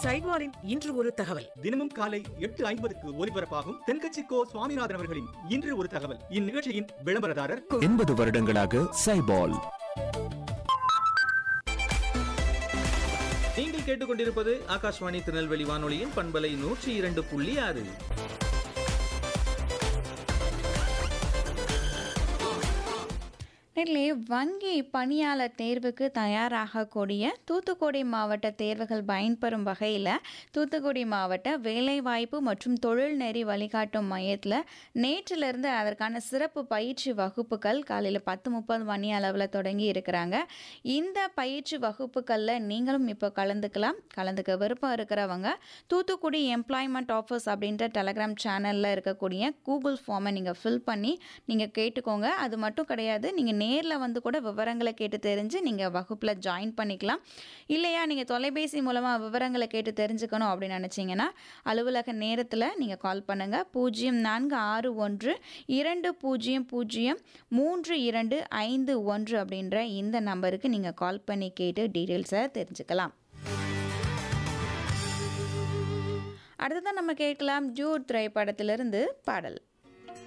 சைவாரின் இன்று ஒரு தகவல் தினமும் காலை எட்டு ஐம்பதுக்கு ஒலிபரப்பாகும் தென்கட்சி கோ சுவாமிநாதன் அவர்களின் இன்று ஒரு தகவல் இந்நிகழ்ச்சியின் விளம்பரதாரர் எண்பது வருடங்களாக சைபால் நீங்கள் கேட்டுக்கொண்டிருப்பது ஆகாஷ்வாணி திருநெல்வேலி வானொலியின் பண்பலை நூற்றி இரண்டு புள்ளி ஆறு நெல்லே வங்கி பணியாளர் தேர்வுக்கு தயாராகக்கூடிய தூத்துக்குடி மாவட்ட தேர்வுகள் பயன்பெறும் வகையில் தூத்துக்குடி மாவட்ட வேலைவாய்ப்பு மற்றும் தொழில்நெறி வழிகாட்டும் மையத்தில் நேற்றிலிருந்து அதற்கான சிறப்பு பயிற்சி வகுப்புகள் காலையில் பத்து முப்பது மணி அளவில் தொடங்கி இருக்கிறாங்க இந்த பயிற்சி வகுப்புகளில் நீங்களும் இப்போ கலந்துக்கலாம் கலந்துக்க விருப்பம் இருக்கிறவங்க தூத்துக்குடி எம்ப்ளாய்மெண்ட் ஆஃபீஸ் அப்படின்ற டெலகிராம் சேனலில் இருக்கக்கூடிய கூகுள் ஃபார்மை நீங்கள் ஃபில் பண்ணி நீங்கள் கேட்டுக்கோங்க அது மட்டும் கிடையாது நீங்கள் நேரில் வந்து கூட விவரங்களை கேட்டு தெரிஞ்சு நீங்கள் வகுப்பில் ஜாயின் பண்ணிக்கலாம் இல்லையா நீங்கள் தொலைபேசி மூலமாக விவரங்களை கேட்டு தெரிஞ்சுக்கணும் அப்படின்னு நினச்சிங்கன்னா அலுவலக நேரத்தில் நீங்கள் கால் பண்ணுங்கள் பூஜ்ஜியம் நான்கு ஆறு ஒன்று இரண்டு பூஜ்ஜியம் பூஜ்ஜியம் மூன்று இரண்டு ஐந்து ஒன்று அப்படின்ற இந்த நம்பருக்கு நீங்கள் கால் பண்ணி கேட்டு டீட்டெயில்ஸை தெரிஞ்சுக்கலாம் அடுத்ததான் நம்ம கேட்கலாம் ஜூட் திரைப்படத்திலிருந்து பாடல்